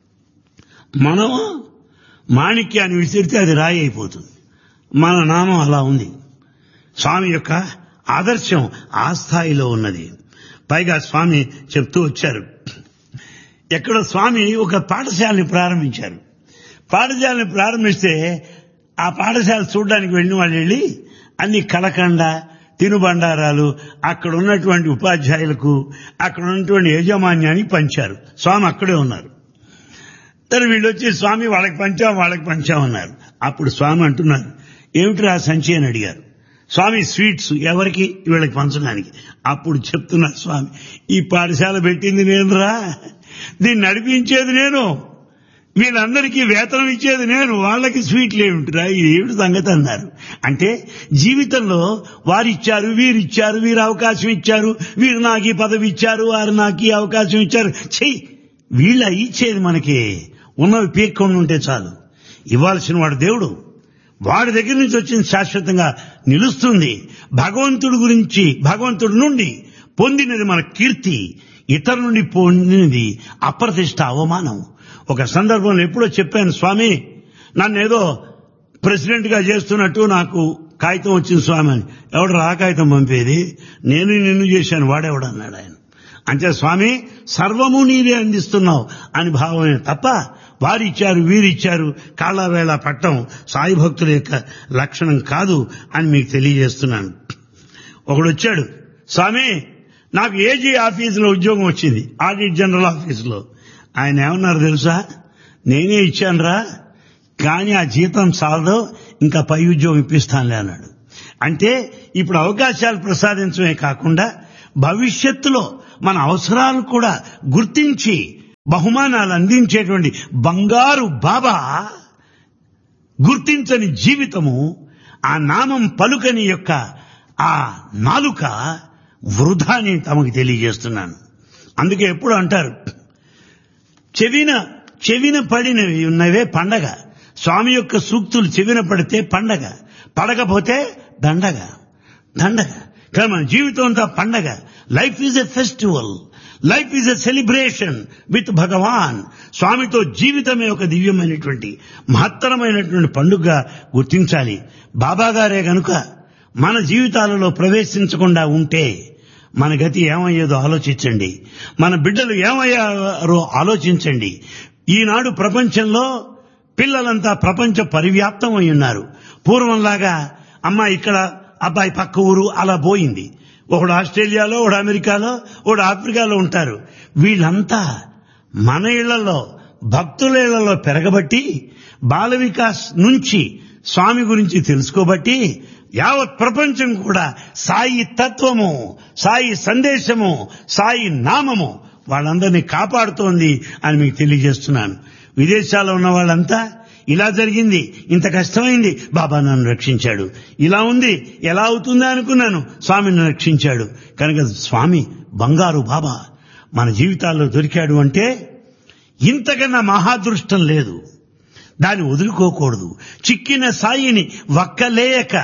Speaker 1: మనం మాణిక్యాన్ని విసిరితే అది రాయి అయిపోతుంది మన నామం అలా ఉంది స్వామి యొక్క ఆదర్శం ఆ స్థాయిలో ఉన్నది పైగా స్వామి చెప్తూ వచ్చారు ఎక్కడో స్వామి ఒక పాఠశాలని ప్రారంభించారు పాఠశాలని ప్రారంభిస్తే ఆ పాఠశాల చూడడానికి వెళ్ళిన వాళ్ళు వెళ్ళి అన్ని కలకండ తినుబండారాలు అక్కడ ఉన్నటువంటి ఉపాధ్యాయులకు అక్కడ ఉన్నటువంటి యాజమాన్యానికి పంచారు స్వామి అక్కడే ఉన్నారు సరే వీళ్ళు వచ్చి స్వామి వాళ్ళకి పంచాం వాళ్ళకి పంచాం అన్నారు అప్పుడు స్వామి అంటున్నారు ఏమిటి ఆ సంచి అని అడిగారు స్వామి స్వీట్స్ ఎవరికి వీళ్ళకి పంచడానికి అప్పుడు చెప్తున్నారు స్వామి ఈ పాఠశాల పెట్టింది నేనురా దీన్ని నడిపించేది నేను వీళ్ళందరికీ వేతనం ఇచ్చేది నేను వాళ్ళకి స్వీట్లు ఏమిటిరా ఇది ఏమిటి సంగతి అన్నారు అంటే జీవితంలో వారిచ్చారు వీరిచ్చారు వీరు అవకాశం ఇచ్చారు వీరు నాకు ఈ పదవి ఇచ్చారు వారు నాకు ఈ అవకాశం ఇచ్చారు చెయ్యి వీళ్ళ ఇచ్చేది మనకి ఉన్నవి పీక్కొని ఉంటే చాలు ఇవ్వాల్సిన వాడు దేవుడు వాడి దగ్గర నుంచి వచ్చింది శాశ్వతంగా నిలుస్తుంది భగవంతుడి గురించి భగవంతుడి నుండి పొందినది మన కీర్తి ఇతరుల నుండి పొందినది అప్రతిష్ట అవమానం ఒక సందర్భంలో ఎప్పుడో చెప్పాను స్వామి నన్ను ఏదో ప్రెసిడెంట్ గా చేస్తున్నట్టు నాకు కాగితం వచ్చింది స్వామి అని ఎవడు ఆ కాగితం పంపేది నేను నిన్ను చేశాను వాడెవడు అన్నాడు ఆయన అంటే స్వామి సర్వము నీవే అందిస్తున్నావు అని భావమే తప్ప వారిచ్చారు వీరిచ్చారు కాళ్ళవేళ పట్టం సాయి భక్తుల యొక్క లక్షణం కాదు అని మీకు తెలియజేస్తున్నాను ఒకడు వచ్చాడు స్వామి నాకు ఏజీ ఆఫీసులో ఉద్యోగం వచ్చింది ఆడిట్ జనరల్ ఆఫీసులో ఆయన ఏమన్నారు తెలుసా నేనే ఇచ్చానురా కానీ ఆ జీతం చాలదు ఇంకా పై ఉద్యోగం ఇప్పిస్తానులే అన్నాడు అంటే ఇప్పుడు అవకాశాలు ప్రసాదించడమే కాకుండా భవిష్యత్తులో మన అవసరాలు కూడా గుర్తించి బహుమానాలు అందించేటువంటి బంగారు బాబా గుర్తించని జీవితము ఆ నామం పలుకని యొక్క ఆ నాలుక వృధా అని తమకు తెలియజేస్తున్నాను అందుకే ఎప్పుడు అంటారు చెవిన చెవిన పడినవి ఉన్నవే పండగ స్వామి యొక్క సూక్తులు చెవిన పడితే పండగ పడకపోతే దండగ దండగ కానీ మన జీవితం అంతా పండగ life is a festival life is a celebration with Bhagavan స్వామితో జీవితమే ఒక దివ్యమైనటువంటి మహత్తరమైనటువంటి పండుగ గుర్తించాలి బాబా గారే గనుక మన జీవితాలలో ప్రవేశించకుండా ఉంటే మన గతి ఏమయ్యేదో ఆలోచించండి మన బిడ్డలు ఏమయ్యారో ఆలోచించండి ఈనాడు ప్రపంచంలో పిల్లలంతా ప్రపంచ పరివ్యాప్తం అయి ఉన్నారు పూర్వంలాగా అమ్మ ఇక్కడ అబ్బాయి పక్క ఊరు అలా పోయింది ఒకడు ఆస్ట్రేలియాలో ఒకడు అమెరికాలో ఒకడు ఆఫ్రికాలో ఉంటారు వీళ్ళంతా మన ఇళ్లలో భక్తుల ఇళ్లలో పెరగబట్టి బాల వికాస్ నుంచి స్వామి గురించి తెలుసుకోబట్టి యావత్ ప్రపంచం కూడా సాయి తత్వము సాయి సందేశము సాయి నామము వాళ్ళందరినీ కాపాడుతోంది అని మీకు తెలియజేస్తున్నాను విదేశాల్లో ఉన్న వాళ్ళంతా ఇలా జరిగింది ఇంత కష్టమైంది బాబా నన్ను రక్షించాడు ఇలా ఉంది ఎలా అవుతుందా అనుకున్నాను స్వామి నన్ను రక్షించాడు కనుక స్వామి బంగారు బాబా మన జీవితాల్లో దొరికాడు అంటే ఇంతకన్నా మహాదృష్టం లేదు దాన్ని వదులుకోకూడదు చిక్కిన సాయిని వక్కలేయక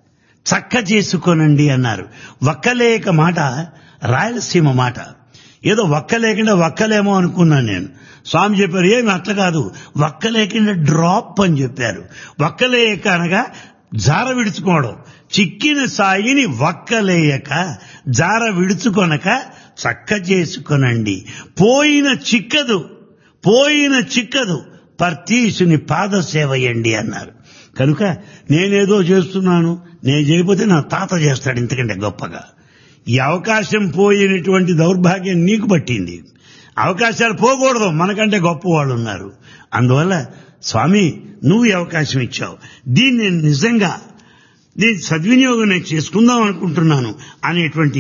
Speaker 1: చక్క చేసుకోనండి అన్నారు వక్కలేయక మాట రాయలసీమ మాట ఏదో వక్కలేకుండా వక్కలేమో అనుకున్నాను నేను స్వామి చెప్పారు ఏమి అట్లా కాదు వక్కలేకుండా డ్రాప్ అని చెప్పారు వక్కలేయక అనగా జార విడుచుకోవడం చిక్కిన సాయిని వక్కలేయక జార విడుచుకొనక చక్క చేసుకొనండి పోయిన చిక్కదు పోయిన చిక్కదు పర్తీసుని పాద సేవయండి అన్నారు కనుక నేనేదో చేస్తున్నాను నేను చేయకపోతే నా తాత చేస్తాడు ఇంతకంటే గొప్పగా ఈ అవకాశం పోయినటువంటి దౌర్భాగ్యం నీకు పట్టింది అవకాశాలు పోకూడదు మనకంటే గొప్ప వాళ్ళు ఉన్నారు అందువల్ల స్వామి నువ్వు ఈ అవకాశం ఇచ్చావు దీన్ని నేను నిజంగా దీని సద్వినియోగం నేను చేసుకుందాం అనుకుంటున్నాను అనేటువంటి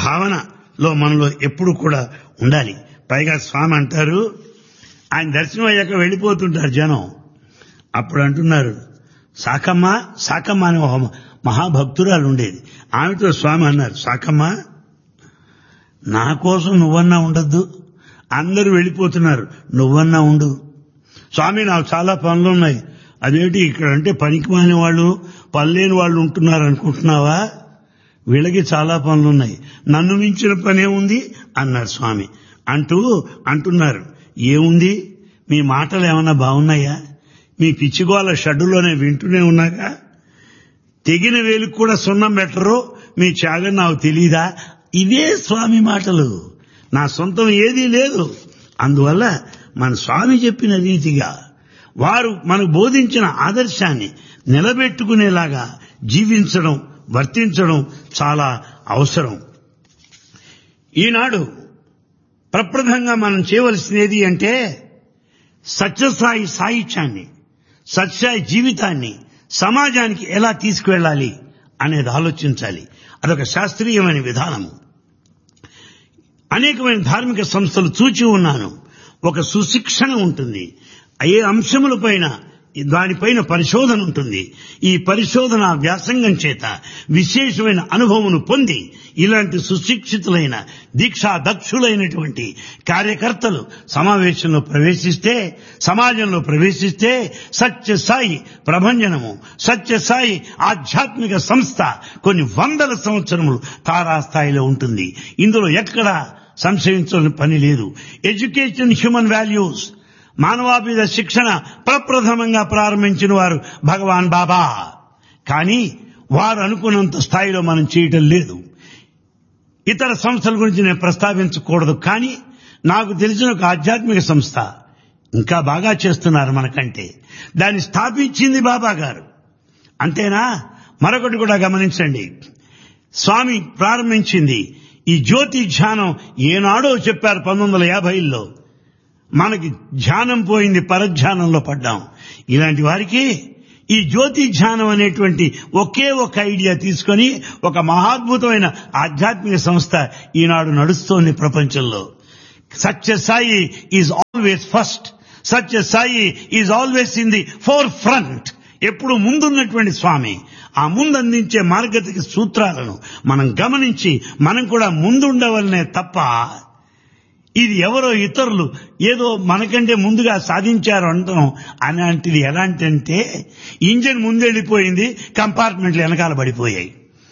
Speaker 1: భావనలో మనలో ఎప్పుడు కూడా ఉండాలి పైగా స్వామి అంటారు ఆయన దర్శనం అయ్యాక వెళ్ళిపోతుంటారు జనం అప్పుడు అంటున్నారు సాకమ్మ సాకమ్మ అనే ఒక మహాభక్తురాలు ఉండేది ఆమెతో స్వామి అన్నారు సాకమ్మ నా కోసం నువ్వన్నా ఉండద్దు అందరూ వెళ్ళిపోతున్నారు నువ్వన్నా ఉండు స్వామి నాకు చాలా పనులు ఉన్నాయి అదేంటి ఇక్కడ అంటే పనికి మాని వాళ్ళు పనిలేని వాళ్ళు ఉంటున్నారు అనుకుంటున్నావా వీళ్ళకి చాలా పనులు ఉన్నాయి నన్ను మించిన పనే ఉంది అన్నారు స్వామి అంటూ అంటున్నారు ఏముంది మీ మాటలు ఏమన్నా బాగున్నాయా మీ పిచ్చిగోల షడ్డులోనే వింటూనే ఉన్నాగా తెగిన వేలుకు కూడా సున్నం పెట్టరు మీ త్యాగం నాకు తెలీదా ఇవే స్వామి మాటలు నా సొంతం ఏదీ లేదు అందువల్ల మన స్వామి చెప్పిన రీతిగా వారు మనకు బోధించిన ఆదర్శాన్ని నిలబెట్టుకునేలాగా జీవించడం వర్తించడం చాలా అవసరం ఈనాడు ప్రప్రథంగా మనం చేయవలసినది అంటే సత్యసాయి సాహిత్యాన్ని సత్యసాయి జీవితాన్ని సమాజానికి ఎలా తీసుకువెళ్ళాలి అనేది ఆలోచించాలి అదొక శాస్త్రీయమైన విధానము అనేకమైన ధార్మిక సంస్థలు చూచి ఉన్నాను ఒక సుశిక్షణ ఉంటుంది ఏ అంశములపైన దానిపైన పరిశోధన ఉంటుంది ఈ పరిశోధన వ్యాసంగం చేత విశేషమైన అనుభవమును పొంది ఇలాంటి సుశిక్షితులైన దీక్షా దక్షులైనటువంటి కార్యకర్తలు సమావేశంలో ప్రవేశిస్తే సమాజంలో ప్రవేశిస్తే సత్య సాయి ప్రభంజనము సత్య సాయి ఆధ్యాత్మిక సంస్థ కొన్ని వందల సంవత్సరములు తారాస్థాయిలో ఉంటుంది ఇందులో ఎక్కడ సంశయించాల్సిన పని లేదు ఎడ్యుకేషన్ హ్యూమన్ వాల్యూస్ మానవాభిద శిక్షణ ప్రప్రథమంగా ప్రారంభించిన వారు భగవాన్ బాబా కానీ వారు అనుకున్నంత స్థాయిలో మనం చేయటం లేదు ఇతర సంస్థల గురించి నేను ప్రస్తావించకూడదు కానీ నాకు తెలిసిన ఒక ఆధ్యాత్మిక సంస్థ ఇంకా బాగా చేస్తున్నారు మనకంటే దాన్ని స్థాపించింది బాబా గారు అంతేనా మరొకటి కూడా గమనించండి స్వామి ప్రారంభించింది ఈ జ్యోతి ధ్యానం ఏనాడో చెప్పారు పంతొమ్మిది వందల యాభైలో మనకి ధ్యానం పోయింది పరధ్యానంలో పడ్డాం ఇలాంటి వారికి ఈ జ్యోతి ధ్యానం అనేటువంటి ఒకే ఒక ఐడియా తీసుకొని ఒక మహాద్భుతమైన ఆధ్యాత్మిక సంస్థ ఈనాడు నడుస్తోంది ప్రపంచంలో Sathya Sai is always first Sathya Sai is always in the forefront ఎప్పుడు ముందున్నటువంటి స్వామి ఆ ముందు అందించే మార్గతిక సూత్రాలను మనం గమనించి మనం కూడా ముందుండవలనే తప్ప ఇది ఎవరో ఇతరులు ఏదో మనకంటే ముందుగా సాధించారు అంటాం అలాంటిది ఎలాంటి అంటే ఇంజన్ ముందెళ్ళిపోయింది కంపార్ట్మెంట్లు వెనకాల పడిపోయాయి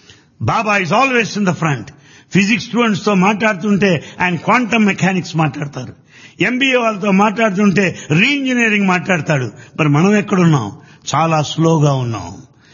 Speaker 1: Baba is always in the front physics students తో మాట్లాడుతుంటే ఆయన క్వాంటమ్ మెకానిక్స్ మాట్లాడతారు ఎంబీఏ వాళ్ళతో మాట్లాడుతుంటే రీఇంజనీరింగ్ మాట్లాడతాడు మరి మనం ఎక్కడున్నాం చాలా స్లోగా ఉన్నాం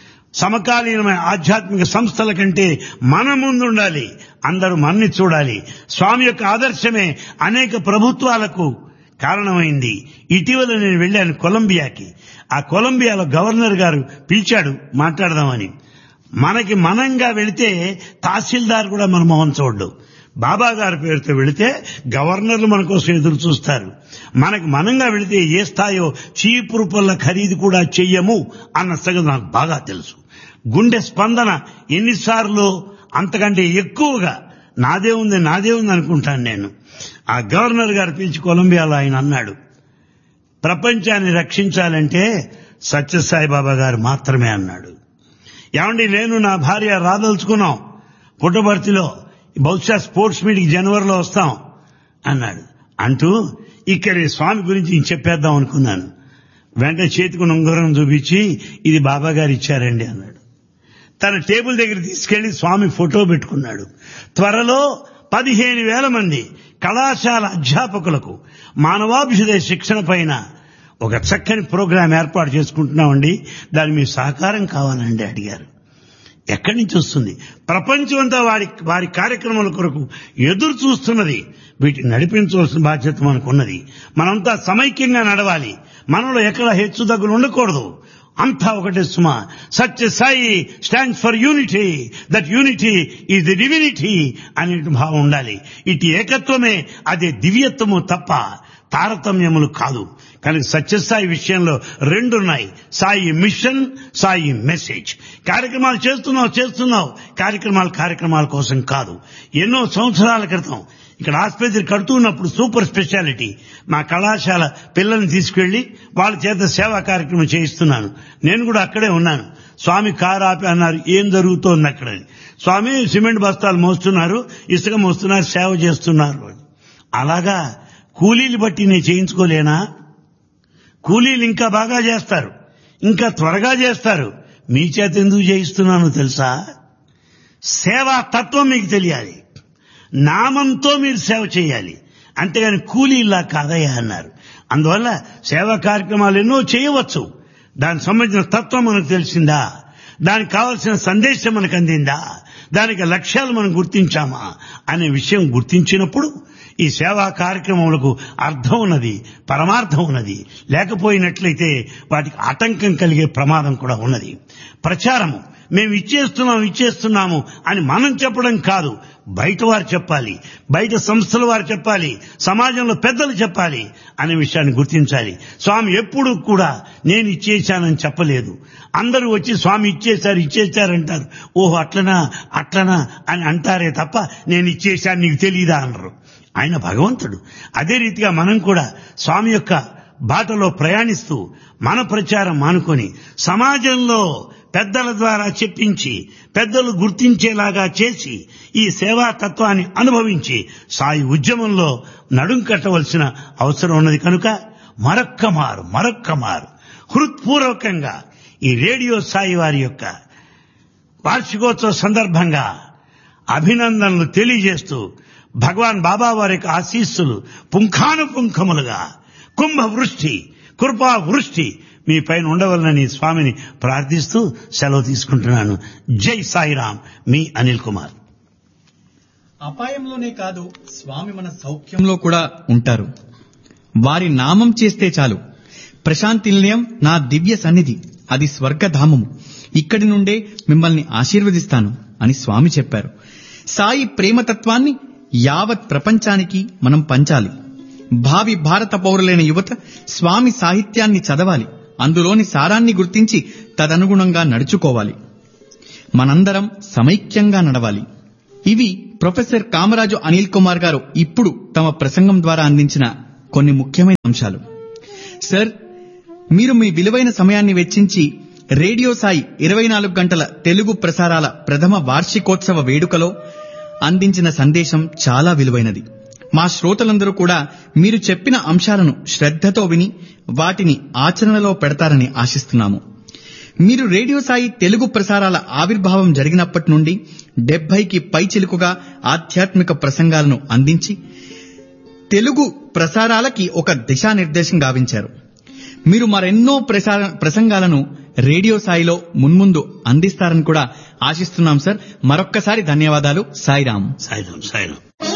Speaker 1: సమకాలీనమైన ఆధ్యాత్మిక సంస్థల కంటే మన ముందుండాలి అందరూ మన్ని చూడాలి స్వామి యొక్క ఆదర్శమే అనేక ప్రభుత్వాలకు కారణమైంది ఇటీవల నేను వెళ్ళాను కొలంబియాకి ఆ కొలంబియాలో గవర్నర్ గారు పిలిచాడు మాట్లాడదామని మనకి మనంగా వెళితే తహసీల్దార్ కూడా మన మొహం చూడ్డు బాబా గారి పేరుతో వెళితే గవర్నర్లు మన కోసం ఎదురు చూస్తారు మనకి మనంగా వెళితే ఏ స్థాయో చీపురు పళ్ళ ఖరీదు కూడా చెయ్యము అన్న సంగతి నాకు బాగా తెలుసు గుండె స్పందన ఎన్నిసార్లు అంతకంటే ఎక్కువగా నాదే ఉంది నాదే ఉంది అనుకుంటాను నేను ఆ గవర్నర్ గారు పిలిచి కొలంబియాలో ఆయన అన్నాడు ప్రపంచాన్ని రక్షించాలంటే సత్యసాయి బాబా గారు మాత్రమే అన్నాడు ఏమండి నేను నా భార్య రాదలుచుకున్నాం పుట్టబర్తిలో బహుశా స్పోర్ట్స్ మీట్కి జనవరిలో వస్తాం అన్నాడు అంటూ ఇక్కడ స్వామి గురించి నేను చెప్పేద్దాం అనుకున్నాను వెంటనే చేతికి ఉంగరం చూపించి ఇది బాబా గారు ఇచ్చారండి అన్నాడు తన టేబుల్ దగ్గర తీసుకెళ్లి స్వామి ఫోటో పెట్టుకున్నాడు త్వరలో పదిహేను వేల మంది కళాశాల అధ్యాపకులకు మానవాభ్యుదయ శిక్షణ పైన ఒక చక్కని ప్రోగ్రాం ఏర్పాటు చేసుకుంటున్నామండి దాని మీ సహకారం కావాలండి అడిగారు ఎక్కడి నుంచి వస్తుంది ప్రపంచం అంతా వారి వారి కార్యక్రమాల కొరకు ఎదురు చూస్తున్నది వీటిని నడిపించవలసిన బాధ్యత మనకున్నది మనంతా సమైక్యంగా నడవాలి మనలో ఎక్కడ హెచ్చు దగ్గర ఉండకూడదు అంతా ఒకటే సుమా Sathya Sai stands for unity that unity is the divinity అనే భావం ఉండాలి ఇటు ఏకత్వమే అదే దివ్యత్వము తప్ప తారతమ్యములు కాదు కనుక సత్యసాయి విషయంలో రెండున్నాయి సాయి మిషన్ సాయి మెసేజ్ కార్యక్రమాలు చేస్తున్నావు చేస్తున్నావు కార్యక్రమాలు కార్యక్రమాల కోసం కాదు ఎన్నో సంవత్సరాల క్రితం ఇక్కడ ఆసుపత్రి కడుతున్నప్పుడు సూపర్ స్పెషాలిటీ మా కళాశాల పిల్లల్ని తీసుకెళ్లి వాళ్ళ చేత సేవా కార్యక్రమం చేయిస్తున్నాను నేను కూడా అక్కడే ఉన్నాను స్వామి కారు ఆపి అన్నారు ఏం జరుగుతోంది అక్కడ స్వామి సిమెంట్ బస్తాలు మోస్తున్నారు ఇసుక మోస్తున్నారు సేవ చేస్తున్నారు అలాగా కూలీలు బట్టి నేను చేయించుకోలేనా కూలీలు ఇంకా బాగా చేస్తారు ఇంకా త్వరగా చేస్తారు మీ చేత ఎందుకు చేయిస్తున్నానో తెలుసా సేవా తత్వం మీకు తెలియాలి నామంతో మీరు సేవ చేయాలి అంతేగాని కూలీలా కాదయ్యా అన్నారు అందువల్ల సేవా కార్యక్రమాలు ఎన్నో చేయవచ్చు దానికి సంబంధించిన తత్వం మనకు తెలిసిందా దానికి కావలసిన సందేశం మనకు అందిందా దానికి లక్ష్యాలు మనం గుర్తించామా అనే విషయం గుర్తించినప్పుడు ఈ సేవా కార్యక్రమములకు అర్థం ఉన్నది పరమార్థం ఉన్నది లేకపోయినట్లయితే వాటికి ఆటంకం కలిగే ప్రమాదం కూడా ఉన్నది ప్రచారము మేము ఇచ్చేస్తున్నాం ఇచ్చేస్తున్నాము అని మనం చెప్పడం కాదు బయట వారు చెప్పాలి బయట సంస్థల వారు చెప్పాలి సమాజంలో పెద్దలు చెప్పాలి అనే విషయాన్ని గుర్తించాలి స్వామి ఎప్పుడు కూడా నేను ఇచ్చేశానని చెప్పలేదు అందరూ వచ్చి స్వామి ఇచ్చేశారు ఇచ్చేశారంటారు ఓహో అట్లనా అట్లనా అని అంటారే తప్ప నేను ఇచ్చేశాను నీకు తెలియదా అనరు ఆయన భగవంతుడు అదే రీతిగా మనం కూడా స్వామి యొక్క బాటలో ప్రయాణిస్తూ మన ప్రచారం మానుకొని సమాజంలో పెద్దల ద్వారా చెప్పించి పెద్దలు గుర్తించేలాగా చేసి ఈ సేవా తత్వాన్ని అనుభవించి సాయి ఉద్యమంలో నడుం కట్టవలసిన అవసరం ఉన్నది కనుక మరొక్క మారు మరొక్క మారు హృత్పూర్వకంగా ఈ రేడియో సాయి వారి యొక్క వార్షికోత్సవ సందర్భంగా అభినందనలు తెలియజేస్తూ భగవాన్ బాబా వారి యొక్క ఆశీస్సులు పుంఖానుపుంఖములుగా కుంభ వృష్టి కృపా వృష్టి మీ పైన ఉండవలనని స్వామిని ప్రార్థిస్తూ సెలవు తీసుకుంటున్నాను జై సాయిరామ్ మీ అనిల్ కుమార్
Speaker 2: అపాయంలోనే కాదు స్వామి మన సౌఖ్యంలో కూడా ఉంటారు వారి నామం చేస్తే చాలు ప్రశాంతి నిలయం నా దివ్య సన్నిధి అది స్వర్గధామము ఇక్కడి నుండే మిమ్మల్ని ఆశీర్వదిస్తాను అని స్వామి చెప్పారు సాయి ప్రేమతత్వాన్ని యావత్ ప్రపంచానికి మనం పంచాలి భావి భారత పౌరులైన యువత స్వామి సాహిత్యాన్ని చదవాలి అందులోని సారాన్ని గుర్తించి తదనుగుణంగా నడుచుకోవాలి మనందరం సమైక్యంగా నడవాలి ఇవి ప్రొఫెసర్ కామరాజు అనిల్ కుమార్ గారు ఇప్పుడు తమ ప్రసంగం ద్వారా అందించిన కొన్ని ముఖ్యమైన అంశాలు సార్ మీరు మీ విలువైన సమయాన్ని వెచ్చించి రేడియో సాయి ఇరవై నాలుగు గంటల తెలుగు ప్రసారాల ప్రథమ వార్షికోత్సవ వేడుకలో అందించిన సందేశం చాలా విలువైనది మా శ్రోతలందరూ కూడా మీరు చెప్పిన అంశాలను శ్రద్ధతో విని వాటిని ఆచరణలో పెడతారని ఆశిస్తున్నాము మీరు రేడియో సాయి తెలుగు ప్రసారాల ఆవిర్భావం జరిగినప్పటి నుండి డెబ్బైకి పైచిలుకుగా ఆధ్యాత్మిక ప్రసంగాలను అందించి తెలుగు ప్రసారాలకి ఒక దిశానిర్దేశం గావించారు మీరు మరెన్నో ప్రసార ప్రసంగాలను రేడియో సాయిలో మున్ముందు అందిస్తారని కూడా ఆశిస్తున్నాం సార్ మరొక్కసారి ధన్యవాదాలు సాయిరాం
Speaker 1: సాయిరాం సాయిరాం